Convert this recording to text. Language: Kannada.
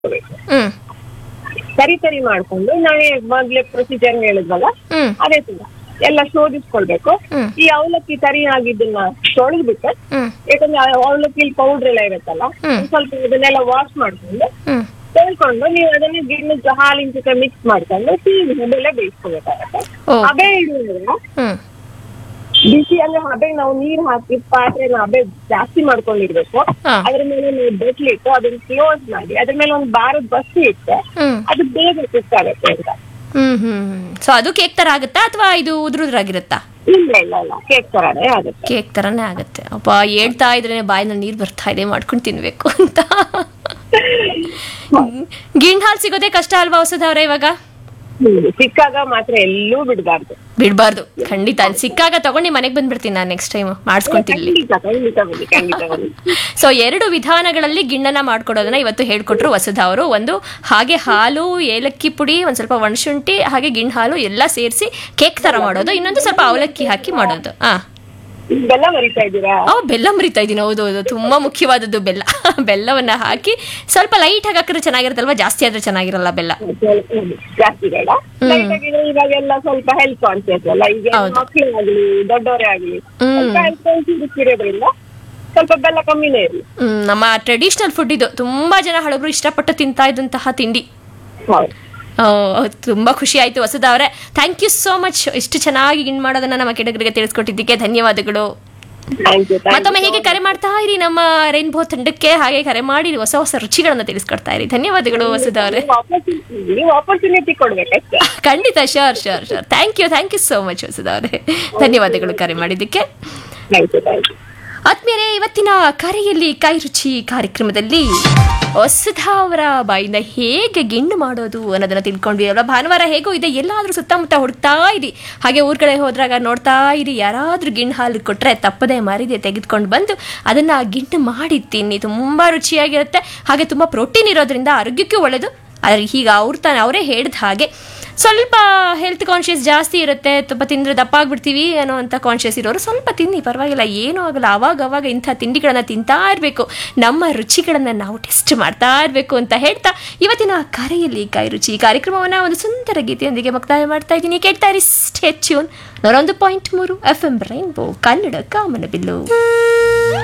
ಮಾಡ್ಕೋಬೇಕು ಹ್ಮ್ ಸರಿ ಸರಿ ಮಾಡ್ಕೊಂಡು ನಾವೇ ಮೊದ್ಲೇ ಪ್ರೊಸೀಜರ್ ಹೇಳಿದ್ವಲ್ಲ ಹ್ಮ್ ಅದೇ ತರ ಎಲ್ಲ ಶೋಧಿಸ್ಕೊಳ್ಬೇಕು ಹ್ಮ್. ಈ ಅವಲಕ್ಕಿ ತರಿ ಆಗಿದ್ದನ್ನ ತೊಳೆದ್ಬಿಟ್ಟು ಹ್ಮ್ ಯಾಕಂದ್ರೆ ಆ ಅವಲಕ್ಕಿ ಪೌಡರ್ ಎಲ್ಲ ಇರುತ್ತಲ್ಲ ಹ್ಮ್. ಒಂದ್ ಸ್ವಲ್ಪ ಇದನ್ನೆಲ್ಲ ವಾಶ್ ಮಾಡ್ಕೊಂಡು ಹ್ಮ್ ತೊಳ್ಕೊಂಡು ನೀವು ಅದನ್ನ ಗಿಣ್ಣದ ಹಾಲಿನ ಜೊತೆ ಮಿಕ್ಸ್ ಮಾಡ್ಕೊಂಡು ಸಿಹಿ ಹಬೆಲ್ಲ ಬೇಯಿಸ್ಕೋಬೇಕಾಗತ್ತೆ ಓ. ಹಬೆ ಇಡುವಾಗ ಹ್ಮ್ ಬಿಸಿ ಅಂದ್ರೆ ಹಬೆ ನಾವು ನೀರ್ ಹಾಕಿ ಪಾತ್ರೆನ ಹಬೆ ಜಾಸ್ತಿ ಮಾಡ್ಕೊಂಡಿರ್ಬೇಕು ಹಾ. ಅದ್ರ ಮೇಲೆ ನೀವು ಬೆಟ್ಲಿಟ್ಟು ಅದನ್ನ ಕ್ಲೋಸ್ ಮಾಡಿ ಅದ್ರ ಮೇಲೆ ಒಂದು ಬಾರದ ಬಸ್ಸಿ ಇಟ್ಟು ಹ್ಮ್ ಅದು ಬೇಗ ಕುಕ್ ಆಗುತ್ತೆ ಅಂತ ಹ್ಮ್ ಹ್ಮ್ ಸೊ ಅದು ಕೇಕ್ ತರ ಆಗುತ್ತಾ ಅಥವಾ ಇದು ಉದ್ರುದ್ರಾಗಿರುತ್ತಾ ಇಲ್ಲ ಇಲ್ಲ ಇಲ್ಲ ಕೇಕ್ ತರಾನೇ ಆಗುತ್ತೆ ಕೇಕ್ ತರನೇ ಆಗುತ್ತೆ ಅಪ್ಪ ಹೇಳ್ತಾ ಇದ್ರೆ ಬಾಯಿನಲ್ಲಿ ನೀರು ಬರ್ತಾ ಇದೆ ಮಾಡ್ಕೊಂಡು ತಿನ್ಬೇಕು ಅಂತ ಗಿಣ್ ಹಾಲು ಸಿಗೋದೇ ಕಷ್ಟ ಅಲ್ವಾ ಹೊಸದವ್ರೆ ಇವಾಗ ಹ್ಮ್. ಸಿಕ್ಕಾಗ ಮಾತ್ರ ಎಲ್ಲೂ ಬಿಡಬಾರ್ದು ಬಿಡ್ಬಾರ್ದು ಖಂಡಿತ ಅಲ್ಲಿ ಸಿಕ್ಕಾಗ ತಗೊಂಡು ಮನೆಗೆ ಬಂದ್ಬಿಡ್ತೀನಿ ನಾನು ನೆಕ್ಸ್ಟ್ ಟೈಮ್ ಮಾಡಿಸ್ಕೊಂತಿರ್ಲಿ ಖಂಡಿತ ಖಂಡಿತ ಬನ್ನಿ ಖಂಡಿತ ಬನ್ನಿ ಸೊ ಎರಡು ವಿಧಾನಗಳಲ್ಲಿ ಗಿಣ್ಣನ ಮಾಡ್ಕೊಡೋದನ್ನ ಇವತ್ತು ಹೇಳ್ಕೊಟ್ರು ವಸುಧಾ ಅವರು ಒಂದು ಹಾಗೆ ಹಾಲು ಏಲಕ್ಕಿ ಪುಡಿ ಒಂದ್ ಸ್ವಲ್ಪ ಒಣಶುಂಠಿ ಹಾಗೆ ಗಿಣ್ ಹಾಲು ಎಲ್ಲ ಸೇರಿಸಿ ಕೇಕ್ ತರ ಮಾಡೋದು ಇನ್ನೊಂದು ಸ್ವಲ್ಪ ಅವಲಕ್ಕಿ ಹಾಕಿ ಮಾಡೋದು ಆ ಬೆಲ್ಲ ಮರಿತಾ ಇದ್ದೀರಾ ಆ ಬೆಲ್ಲ ಮರಿತಾ ಇದ್ದೀನಿ ಹೌದು ಹೌದು ತುಂಬಾ ಮುಖ್ಯವಾದದ್ದು ಬೆಲ್ಲ ಬೆಲ್ಲವನ್ನ ಹಾಕಿ ಸ್ವಲ್ಪ ಲೈಟ್ ಆಗಿ ಹಾಕಿದ್ರೆ ಚೆನ್ನಾಗಿರುತ್ತಲ್ವಾ ಜಾಸ್ತಿ ಆದ್ರೆ ಚೆನ್ನಾಗಿರಲ್ಲ ಬೆಲ್ಲ ಹ್ಮ್. ಜಾಸ್ತಿ ಬೇಡ ಲೈಟ್ ಆಗಿ ಇವಾಗೆಲ್ಲ ಸ್ವಲ್ಪ ಹೆಲ್ತ್ ಕಾನ್ಸಿಯಸ್ ಅಲ್ಲ ಈಗ ಹೌದು. ಮಕ್ಕಳಾಗ್ಲಿ ದೊಡ್ಡವರೇ ಆಗ್ಲಿ ಹ್ಮ್. ಸ್ವಲ್ಪ ಹೆಲ್ತ್ ಕಾನ್ಸಿಯಸ್ ಇರೋದ್ರಿಂದ ಸ್ವಲ್ಪ ಬೆಲ್ಲ ಕಮ್ಮಿನೇ ಇರಲಿ ಹ್ಮ್, ನಮ್ಮ ಟ್ರೆಡಿಷನಲ್ ಫುಡ್ ಇದು ತುಂಬಾ ಜನ ಹಳಬರು ಇಷ್ಟಪಟ್ಟು ತಿಂತಾ ಇದ್ದಂತಹ ತಿಂಡಿ ಹೌದು ಆ, ತುಂಬಾ ಖುಷಿ ಆಯ್ತು ವಸುಧಾ ಅವರೇ ಥ್ಯಾಂಕ್ ಯು ಸೋ ಮಚ್ ಇಷ್ಟು ಚೆನ್ನಾಗಿ ಗಿಣ್ ಮಾಡೋದನ್ನ ನಮ್ಮ ಕೆಡಗರಿಗೆ ತಿಳಿಸ್ಕೊಟ್ಟಿದ್ದಕ್ಕೆ ಧನ್ಯವಾದಗಳು ಥ್ಯಾಂಕ್ ಯು ಮತ್ತೊಮ್ಮೆ ಹೀಗೆ ಕರೆ ಮಾಡ್ತಾ ಇರಿ ನಮ್ಮ ರೈನ್ಬೋ ತಂಡಕ್ಕೆ ಹಾಗೆ ಕರೆ ಮಾಡಿ ಹೊಸ ಹೊಸ ರುಚಿಗಳನ್ನ ತಿಳಿಸ್ಕೊಡ್ತಾ ಇರಿ ಧನ್ಯವಾದಗಳು ವಸುಧಾ ಅವರೇ ನೀವು ಆಪರ್ಚುನಿಟಿ ಕೊಡ್ಬೇಕಷ್ಟೇ ಖಂಡಿತ sure sure sure thank you thank you so much Vasudha ಅವರೇ ಧನ್ಯವಾದಗಳು ಕರೆ ಮಾಡಿದ್ದಕ್ಕೆ ಥ್ಯಾಂಕ್ ಯು ಥ್ಯಾಂಕ್ ಯು ಆತ್ಮೀಯರೇ ಇವತ್ತಿನ ಕರೆಯಲ್ಲಿ ಕೈ ರುಚಿ ಕಾರ್ಯಕ್ರಮದಲ್ಲಿ ವಸುಧಾ ಅವರ ಬಾಯಿಂದ ಹೇಗೆ ಗಿಣ್ಣು ಮಾಡೋದು ಅನ್ನೋದನ್ನ ತಿಳ್ಕೊಂಡ್ವಿ ಅಲ್ವಾ ಭಾನುವಾರ ಹೇಗೋ ಇದೆ ಎಲ್ಲಾದ್ರೂ ಸುತ್ತಮುತ್ತ ಹುಡುಕ್ತಾ ಇರಿ ಹಾಗೆ ಊರ್ ಕಡೆ ಹೋದ್ರಾಗ ನೋಡ್ತಾ ಇರಿ ಯಾರಾದ್ರೂ ಗಿಣ್ಣು ಹಾಲು ಕೊಟ್ರೆ ತಪ್ಪದೆ ಮರಿದೆ ತೆಗೆದುಕೊಂಡು ಬಂದು ಅದನ್ನ ಗಿಣ್ಣು ಮಾಡಿ ತಿನ್ನಿ ತುಂಬಾ ರುಚಿಯಾಗಿರುತ್ತೆ ಹಾಗೆ ತುಂಬಾ ಪ್ರೋಟೀನ್ ಇರೋದ್ರಿಂದ ಆರೋಗ್ಯಕ್ಕೂ ಒಳ್ಳೆಯದು ಆದ್ರೆ ಈಗ ಅವ್ರು ತಾನೆ ಅವರೇ ಹೇಳಿದ ಹಾಗೆ ಸ್ವಲ್ಪ ಹೆಲ್ತ್ ಕಾನ್ಷಿಯಸ್ ಜಾಸ್ತಿ ಇರುತ್ತೆ ತುಂಬ ತಿಂದರೆ ದಪ್ಪ ಆಗ್ಬಿಡ್ತೀವಿ ಅನ್ನೋ ಅಂತ ಕಾನ್ಷಿಯಸ್ ಇರೋರು ಸ್ವಲ್ಪ ತಿನ್ನಿ ಪರವಾಗಿಲ್ಲ ಏನೂ ಆಗಲ್ಲ ಅವಾಗ ಅವಾಗ ಇಂಥ ತಿಂಡಿಗಳನ್ನ ತಿಂತಾ ಇರಬೇಕು ನಮ್ಮ ರುಚಿಗಳನ್ನು ನಾವು ಟೆಸ್ಟ್ ಮಾಡ್ತಾ ಇರಬೇಕು ಅಂತ ಹೇಳ್ತಾ ಇವತ್ತಿನ ಕರೆಯಲ್ಲಿ ಕೈ ರುಚಿ ಕಾರ್ಯಕ್ರಮವನ್ನು ಒಂದು ಸುಂದರ ಗೀತೆಯೊಂದಿಗೆ ಮುಕ್ತಾಯ ಮಾಡ್ತಾ ಇದ್ದೀನಿ ಕೇಳ್ತಾ ಇರಿ ಸ್ಟೇ ಟ್ಯೂನ್ ನೂರೊಂದು ಪಾಯಿಂಟ್ ಮೂರು ಎಫ್ ಎಂ ರೈನ್ಬೋ ಕನ್ನಡ ಕಾಮನಬಿಲ್ಲು